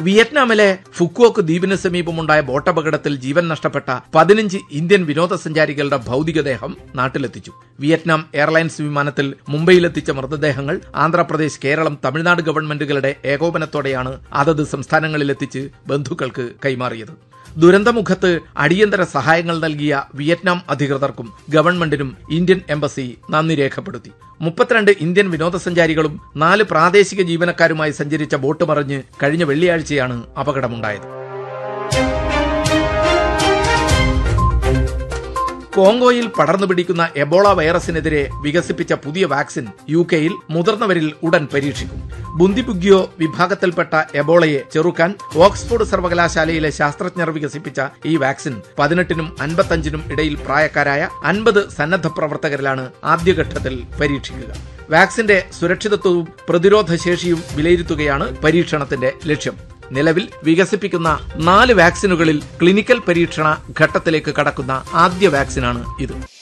വിയറ്റ്നാമിലെ Phu Quoc ദ്വീപിന് സമീപമുണ്ടായ ബോട്ടപകടത്തിൽ ജീവൻ നഷ്ടപ്പെട്ട പതിനഞ്ച് Indian വിനോദസഞ്ചാരികളുടെ ഭൗതികദേഹം നാട്ടിലെത്തിച്ചു വിയറ്റ്നാം എയർലൈൻസ് വിമാനത്തിൽ മുംബൈയിലെത്തിച്ച മൃതദേഹങ്ങൾ ആന്ധ്രാപ്രദേശ് കേരളം തമിഴ്നാട് ഗവൺമെന്റുകളുടെ ഏകോപനത്തോടെയാണ് അതത് സംസ്ഥാനങ്ങളിലെത്തിച്ച് ബന്ധുക്കൾക്ക് കൈമാറിയത് ദുരന്തമുഖത്ത് അടിയന്തര സഹായങ്ങൾ നൽകിയ വിയറ്റ്നാം അധികൃതർക്കും ഗവൺമെന്റിനും ഇന്ത്യൻ എംബസി നന്ദി രേഖപ്പെടുത്തി മുപ്പത്തിരണ്ട് ഇന്ത്യൻ വിനോദസഞ്ചാരികളും നാല് പ്രാദേശിക ജീവനക്കാരുമായി സഞ്ചരിച്ച ബോട്ട് മറിഞ്ഞ് കഴിഞ്ഞ വെള്ളിയാഴ്ചയാണ് അപകടമുണ്ടായത് കോങ്കോയിൽ പടർന്നു പിടിക്കുന്ന എബോള വൈറസിനെതിരെ വികസിപ്പിച്ച പുതിയ വാക്സിൻ യു കെയിൽ മുതിർന്നവരിൽ ഉടൻ പരീക്ഷിക്കും ബുന്ദിബുഗ്യോ വിഭാഗത്തിൽപ്പെട്ട എബോളയെ ചെറുക്കാൻ ഓക്സ്ഫോർഡ് സർവകലാശാലയിലെ ശാസ്ത്രജ്ഞർ വികസിപ്പിച്ച ഈ വാക്സിൻ പതിനെട്ടിനും അൻപത്തഞ്ചിനും ഇടയിൽ പ്രായക്കാരായ അൻപത് സന്നദ്ധ പ്രവർത്തകരിലാണ് ആദ്യഘട്ടത്തിൽ പരീക്ഷിക്കുക വാക്സിന്റെ സുരക്ഷിതത്വവും പ്രതിരോധ ശേഷിയും വിലയിരുത്തുകയാണ് പരീക്ഷണത്തിന്റെ ലക്ഷ്യം നിലവിൽ വികസിപ്പിക്കുന്ന നാല് വാക്സിനുകളിൽ ക്ലിനിക്കൽ പരീക്ഷണ ഘട്ടത്തിലേക്ക് കടക്കുന്ന ആദ്യ വാക്സിനാണ് ഇത്